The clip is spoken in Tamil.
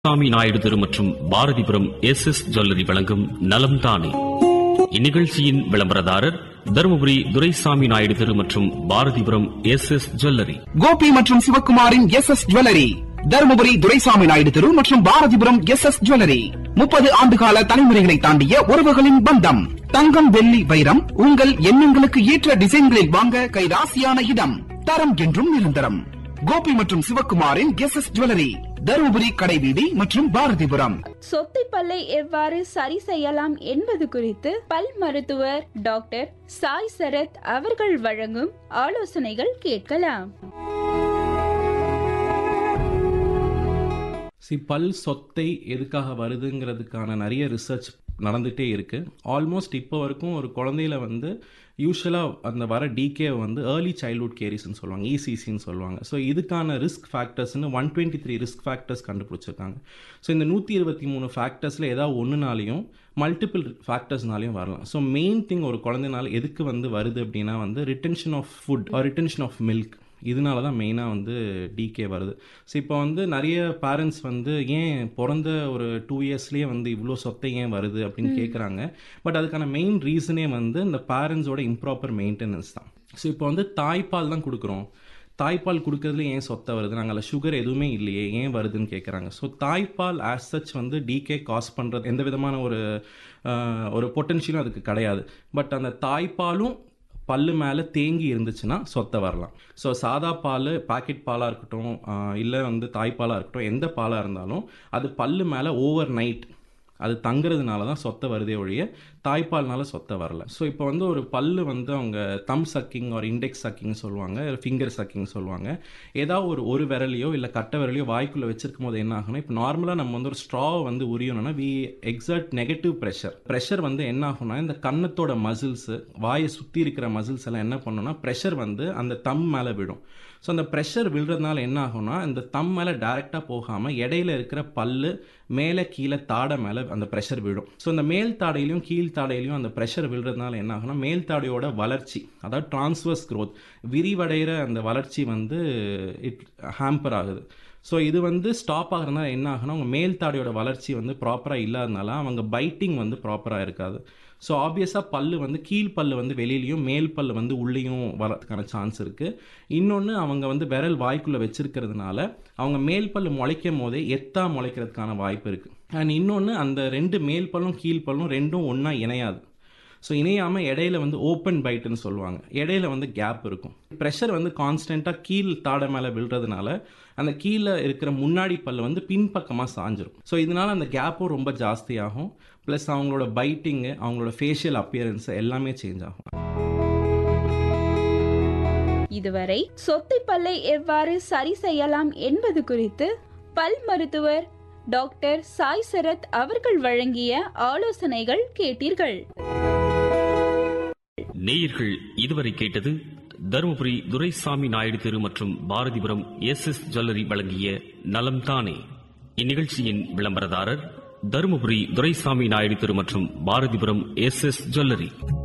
சாமி நாயுடு தெரு மற்றும் பாரதிபுரம் எஸ் எஸ் ஜுவல்லரி வழங்கும் நலம் தானே இந்நிகழ்ச்சியின் விளம்பரதாரர் தருமபுரி துரைசாமி நாயுடு தெரு மற்றும் Bharathipuram S S jewellery Gopi மற்றும் சிவக்குமாரின் S S jewellery Dharmapuri Duraisamy Naidu தெரு மற்றும் பாரதிபுரம் எஸ் எஸ் ஜுவல்லரி முப்பது ஆண்டுகால தலைமுறைகளை தாண்டிய உறவுகளின் பந்தம் தங்கம் வெள்ளி வைரம் உங்கள் எண்ணங்களுக்கு ஏற்ற டிசைன்களில் வாங்க கைராசியான இடம் தரம் என்றும் நிரந்தரம் கோபி மற்றும் சிவக்குமாரின் எஸ் எஸ் ஜுவல்லரி தருமபுரி கடைவீதி மற்றும் பாரதிபுரம் சொத்தை பல்லை எவ்வாறு சரி செய்யலாம் என்பது குறித்து பல் மருத்துவர் டாக்டர் சாய் சரத் அவர்கள் வழங்கும் ஆலோசனைகள் கேட்கலாம் சி பல் சொத்தை எதுக்காக வருதுங்கிறதுக்கான நிறைய ரிசர்ச் நடந்துகிட்டே இருக்குது ஆல்மோஸ்ட் இப்போ வரைக்கும் ஒரு குழந்தையில வந்து யூஸ்வலாக அந்த வர டிகே வந்து ஏர்லி சைல்ட்ஹுட் கேரிஸ்னு சொல்லுவாங்க இசிசின்னு சொல்லுவாங்க ஸோ இதுக்கான ரிஸ்க் ஃபேக்டர்ஸ்னு one twenty three risk factors கண்டுபிடிச்சிருக்காங்க ஸோ இந்த நூற்றி இருபத்தி மூணு ஃபேக்டர்ஸில் ஏதாவது ஒன்றுனாலையும் மல்டிபிள் ஃபேக்டர்ஸ்னாலையும் வரலாம் ஸோ மெயின் திங் ஒரு குழந்தைனால எதுக்கு வந்து வருது அப்படின்னா வந்து retention of food retention of milk இதனால தான் மெயினாக வந்து டிகே வருது ஸோ இப்போ வந்து நிறைய பேரண்ட்ஸ் வந்து ஏன் பிறந்த ஒரு டூ இயர்ஸ்லேயே வந்து இவ்வளோ சொத்தை ஏன் வருது அப்படின்னு கேட்குறாங்க பட் அதுக்கான மெயின் ரீசனே வந்து இந்த பேரண்ட்ஸோட இம்ப்ராப்பர் மெயின்டெனன்ஸ் தான் ஸோ இப்போ வந்து தாய்ப்பால் தான் கொடுக்குறோம் தாய்ப்பால் கொடுக்கறதுல ஏன் சொத்தை வருது நாங்கள் சுகர் எதுவுமே இல்லையே ஏன் வருதுன்னு கேட்குறாங்க ஸோ தாய்ப்பால் ஆஸ் சச் வந்து டிகே காஸ் பண்ணுறது எந்த விதமான ஒரு ஆஹ், ஒரு பொட்டன்ஷியலும் அதுக்கு கிடையாது பட் அந்த தாய்ப்பாலும் பல்லு மேலே தேங்கி இருந்துச்சுன்னா சொத்தை வரலாம் ஸோ சாதா பால் பாக்கெட் பாலாக இருக்கட்டும் இல்லை வந்து தாய்ப்பாலாக இருக்கட்டும் எந்த பாலாக இருந்தாலும் அது பல்லு மேலே ஓவர் நைட் அது தங்குறதுனால தான் சொத்தை வருதே ஒழிய தாய்ப்பால்னால சொத்தை வரல ஸோ இப்போ வந்து ஒரு பல்லு வந்து அவங்க தம் சக்கிங் ஒரு இண்டெக்ஸ் சக்கிங் சொல்லுவாங்க ஃபிங்கர் சக்கிங் சொல்லுவாங்க ஏதாவது ஒரு ஒரு விரலையோ இல்லை கட்டை விரலையோ வாய்க்குள்ளே வச்சிருக்கும் போது என்ன ஆகும்னா இப்போ நார்மலாக நம்ம வந்து ஒரு ஸ்ட்ராவை வந்து உரியணும்னா we exert negative pressure pressure வந்து என்ன ஆகும்னா இந்த கன்னத்தோட மசில்ஸு வாயை சுற்றி இருக்கிற மசில்ஸ் எல்லாம் என்ன பண்ணுன்னா ப்ரெஷர் வந்து அந்த தம் மேலே விடும் ஸோ அந்த ப்ரெஷர் விழுறதுனால என்ன ஆகும்னா இந்த தம் மேலே டைரெக்டாக போகாமல் இடையில இருக்கிற பல்லு மேலே கீழே தாடை மேலே அந்த ப்ரெஷர் விழும் ஸோ இந்த மேல் தாடையிலையும் கீழ் தாடையிலையும் அந்த ப்ரெஷர் விழுறதுனால என்ன ஆகும்னா மேல் தாடையோட வளர்ச்சி அதாவது டிரான்ஸ்வர்ஸ் growth விரிவடைகிற அந்த வளர்ச்சி வந்து இட் ஹேம்பர் ஆகுது ஸோ இது வந்து ஸ்டாப் ஆகுறதுனால என்ன ஆகுனா அவங்க மேல் தாடையோட வளர்ச்சி வந்து ப்ராப்பராக இல்லாதனால அவங்க பைட்டிங் வந்து ப்ராப்பராக இருக்காது ஸோ ஆப்வியஸாக பல்லு வந்து கீழ் பல்லு வந்து வெளியிலையும் மேல் பல்லு வந்து உள்ளேயும் வரதுக்கான சான்ஸ் இருக்குது இன்னொன்று அவங்க வந்து விரல் வாய்க்குள்ளே வச்சிருக்கிறதுனால அவங்க மேல் பல்லு முளைக்கும் போதே எத்தா முளைக்கிறதுக்கான வாய்ப்பு இருக்குது அண்ட் இன்னொன்று அந்த ரெண்டு மேல் பல்லும் கீழ் பல்லும் ரெண்டும் ஒன்றா இணையாது ஸோ இணையாமல் இடையில வந்து ஓப்பன் பைட்டுன்னு சொல்லுவாங்க இடையில வந்து கேப் இருக்கும் ப்ரெஷர் வந்து கான்ஸ்டண்ட்டாக கீழ் தாடை மேலே விழுறதுனால அந்த கீழே இருக்கிற முன்னாடி பல்லு வந்து பின்பக்கமாக சாஞ்சிரும் ஸோ இதனால அந்த கேப்பும் ரொம்ப ஜாஸ்தியாகும் ப்ளஸ் அவங்களோட பைட்டிங்கு அவங்களோட ஃபேஷியல் அப்பியரன்ஸ் எல்லாமே சேஞ்ச் ஆகும் இதுவரை சொத்தை பல்லை எவ்வாறு சரி செய்யலாம் என்பது குறித்து பல் மருத்துவர் டாக்டர் சாய் சரத் அவர்கள் வழங்கிய ஆலோசனைகள் கேட்டீர்கள் நேயர்கள் இதுவரை கேட்டது தருமபுரி துரைசாமி நாயுடு தெரு மற்றும் பாரதிபுரம் எஸ் எஸ் ஜுவல்லரி வழங்கிய நலம் தானே இந்நிகழ்ச்சியின் விளம்பரதாரர் தருமபுரி துரைசாமி நாயுடு தெரு மற்றும் பாரதிபுரம் எஸ் எஸ் ஜுவல்லரி